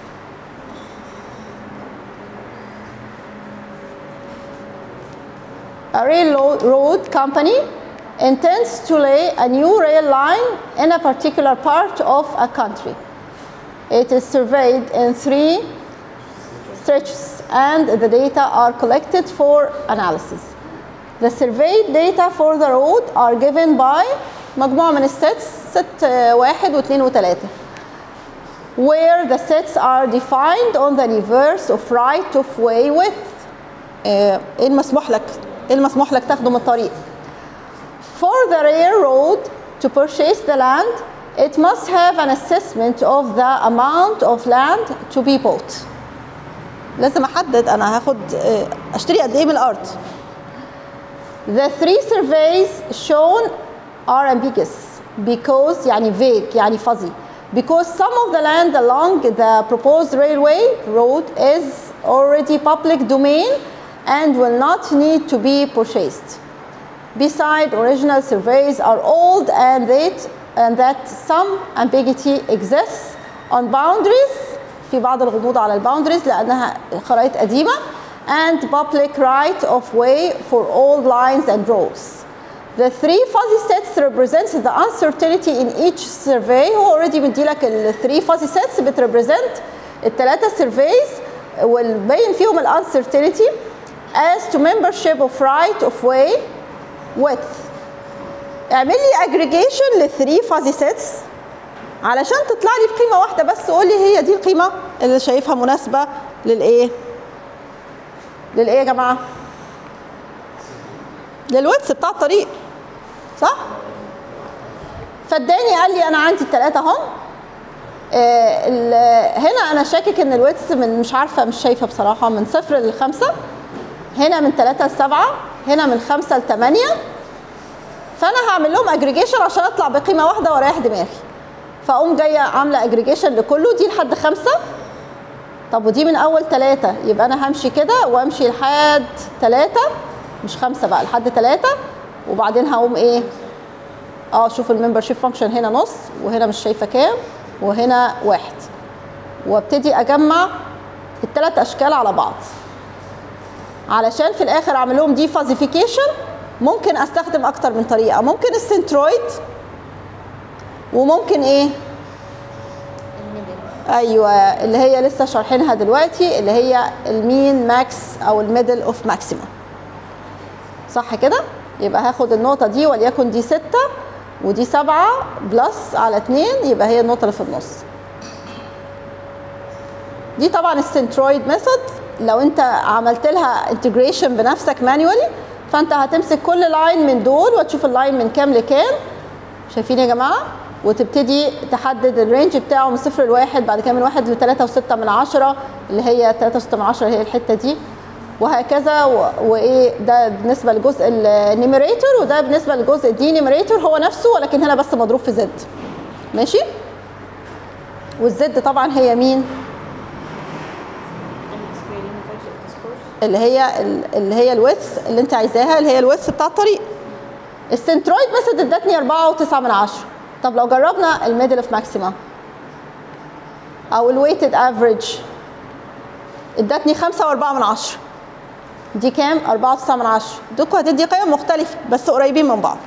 A railroad company intends to lay a new rail line in a particular part of a country. It is surveyed in three stretches and the data are collected for analysis. The surveyed data for the road are given by مجموعة من السيتس ست آه، واحد واثنين وثلاثة where the sets are defined on the reverse of right of way width آه، ايه المسموح لك ايه المسموح لك تاخده من الطريق For the railroad to purchase the land, it must have an assessment of the amount of land to be bought. لازم احدد انا هاخد آه، اشتري قد ايه من الارض. The three surveys shown are ambiguous because يعني vague يعني fuzzy because some of the land along the proposed railway road is already public domain and will not need to be purchased. Beside, original surveys are old and that, and that some ambiguity exists on boundaries في بعض الغموض على الباوندريز لأنها خرائط قديمة and public right of way for all lines and roads. The three fuzzy sets represents the uncertainty in each survey هو already مديلك ال three fuzzy sets بتريبريزنت الثلاثة surveys والبين فيهم ال uncertainty as to membership of right of way width اعمل لي aggregation لل three fuzzy sets علشان تطلع لي بقيمة واحدة بس قول لي هي دي القيمة اللي شايفها مناسبة للإيه؟ للإيه يا جماعة؟ للويدث بتاع الطريق صح؟ فاداني قال لي انا عندي الثلاثه اهم آه، ال- هنا انا شاكك ان الويدث من مش عارفه مش شايفه بصراحه من صفر لخمسه هنا من ثلاثه لسبعه هنا من خمسه لثمانيه فانا هعمل لهم اجريجيشن عشان اطلع بقيمه واحده واريح دماغي فاقوم جايه عامله اجريجيشن لكله دي لحد خمسه طب ودي من اول ثلاثه يبقى انا همشي كده وامشي لحد ثلاثه مش خمسه بقى لحد ثلاثه وبعدين هقوم ايه اه شوف الممبر شيب فانكشن هنا نص وهنا مش شايفه كام وهنا واحد وابتدي اجمع الثلاث اشكال على بعض علشان في الاخر اعمل لهم دي فازيفيكيشن ممكن استخدم اكتر من طريقه ممكن السنترويد وممكن ايه الميدل ايوه اللي هي لسه شارحينها دلوقتي اللي هي المين ماكس او الميدل اوف ماكسيمم صح كده يبقى هاخد النقطه دي وليكن دي ستة ودي سبعة بلس على اتنين يبقى هي النقطه اللي في النص دي طبعا السنترويد ميثود لو انت عملت لها انتجريشن بنفسك مانيوالي فانت هتمسك كل لاين من دول وتشوف اللاين من كام لكام شايفين يا جماعه وتبتدي تحدد الرينج بتاعه من صفر لواحد بعد كده من واحد لتلاتة وستة من عشرة اللي هي تلاتة وستة من عشرة اللي هي الحتة دي وهكذا و- وايه ده بالنسبة لجزء النيميريتور وده بالنسبة لجزء الدي نيميريتور هو نفسه ولكن هنا بس مضروب في زد ماشي والزد طبعا هي مين اللي هي اللي هي الويث اللي انت عايزاها اللي هي الويث بتاع الطريق السنترويد مثلا ادتني 4 و9 من عشرة طب لو جربنا الميدل اوف ماكسيما او الويتد افريج ادتني 5 و4 من عشرة دي كام 4 و9 من عشرة دوكو هتدي قيم مختلفة بس قريبين من بعض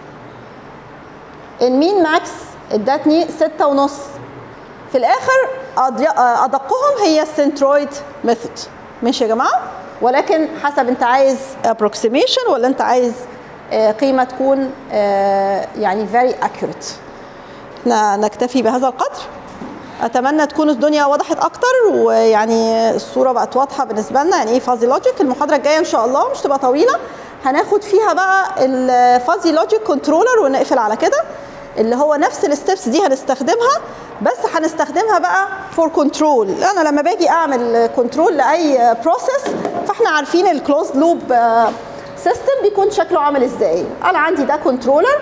المين ماكس ادتني 6 ونص في الاخر أضي- ادقهم هي السنترويد ميثود ماشي يا جماعه ولكن حسب انت عايز approximation ولا انت عايز آه، قيمه تكون آه، يعني very accurate احنا نكتفي بهذا القدر اتمنى تكون الدنيا وضحت اكتر ويعني الصوره بقت واضحه بالنسبه لنا يعني ايه فازي لوجيك المحاضره الجايه ان شاء الله مش تبقى طويله هناخد فيها بقى الفازي لوجيك كنترولر ونقفل على كده اللي هو نفس الستبس دي هنستخدمها بس هنستخدمها بقى فور كنترول انا لما باجي اعمل كنترول لاي بروسيس فاحنا عارفين الكلوز لوب سيستم بيكون شكله عامل ازاي انا عندي ده كنترولر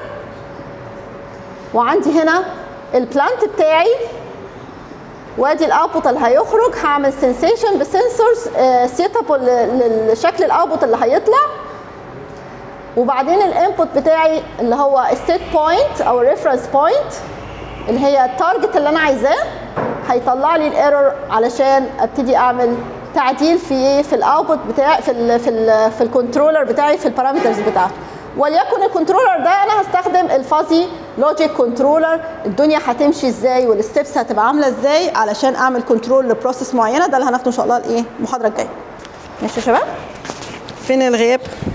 وعندي هنا البلانت بتاعي وادي الاوتبوت اللي هيخرج هعمل سنسيشن بسنسورز سيتابل لشكل الاوتبوت اللي هيطلع وبعدين الانبوت بتاعي اللي هو السيت بوينت او الريفرنس بوينت اللي هي التارجت اللي انا عايزاه هيطلع لي الايرور علشان ابتدي اعمل تعديل في في الاوتبوت بتاعي في ال في ال في الكنترولر بتاعي في البارامترز بتاعته وليكن الكنترولر ده انا هستخدم الفازي لوجيك كنترولر الدنيا هتمشي ازاي والستبس هتبقى عامله ازاي علشان اعمل كنترول لبروسيس معينه ده اللي هناخده ان شاء الله الايه المحاضره الجايه ماشي يا شباب فين الغياب